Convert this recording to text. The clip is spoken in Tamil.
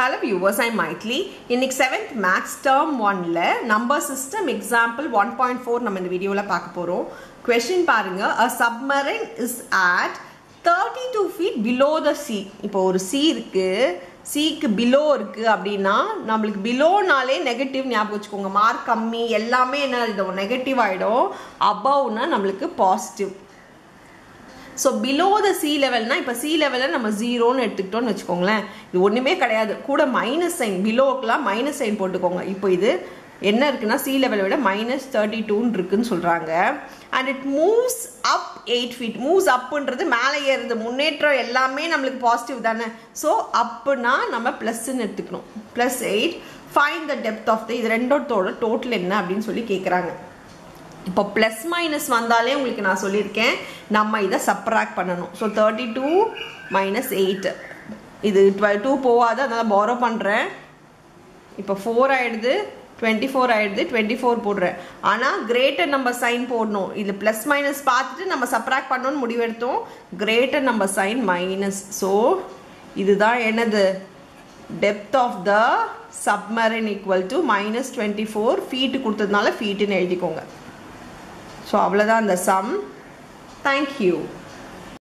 ஹலோ வியூவர்ஸ் ஐ மைட்லி இன்னைக்கு செவன்த் மேக்ஸ் டேர்ம் ஒன்ல number system example one point four நம்ம இந்த வீடியோவில் பார்க்க போகிறோம் கொஷின் பாருங்க a submarine is at thirty two feet below the sea இப்போ ஒரு சி இருக்கு சிக்கு பிலோ இருக்கு அப்படின்னா நம்மளுக்கு பிலோனாலே நெகட்டிவ் ஞாபகம் வச்சுக்கோங்க மார்க் கம்மி எல்லாமே என்ன ஆகிடும் நெகட்டிவ் ஆகிடும் அபவ்னா நம்மளுக்கு positive so below the sea லெவல்னா இப்போ சி லெவலில் நம்ம ஜீரோன்னு எடுத்துக்கிட்டோம்னு வச்சுக்கோங்களேன் இது ஒன்றுமே கிடையாது கூட மைனஸ் சைன் பிலோக்கெலாம் மைனஸ் சைன் போட்டுக்கோங்க இப்போ இது என்ன இருக்குன்னா சி லெவலை விட மைனஸ் தேர்ட்டி டூன்னு இருக்குன்னு சொல்கிறாங்க and it moves up eight feet moves அப்புன்றது மேலே ஏறுது முன்னேற்றம் எல்லாமே நம்மளுக்கு பாசிட்டிவ் தானே ஸோ அப்புனா நம்ம ப்ளஸ்ன்னு எடுத்துக்கணும் plus eight find the depth of the இது ரெண்டோத்தோட டோட்டல் என்ன அப்படின்னு சொல்லி கேட்குறாங்க இப்போ ப்ளஸ் மைனஸ் வந்தாலே உங்களுக்கு நான் சொல்லியிருக்கேன் நம்ம இதை சப்ராக்ட் பண்ணணும் so thirty two minus eight இது டுவெல் டூ போகாது அதனால் பாரோ பண்ணுறேன் இப்போ ஃபோர் ஆகிடுது டுவெண்ட்டி ஃபோர் ஆகிடுது டுவெண்ட்டி ஃபோர் போடுறேன் ஆனால் கிரேட்டர் நம்பர் சைன் போடணும் இது ப்ளஸ் மைனஸ் பார்த்துட்டு நம்ம சப்ராக்ட் பண்ணணும்னு முடிவெடுத்தோம் greater number sign minus so இதுதான் என்னது depth of the submarine equal to minus twenty four feet கொடுத்ததுனால ஃபீட்டுன்னு எழுதிக்கோங்க ஸோ அவ்வளோதான் அந்த சம் தேங்க்யூ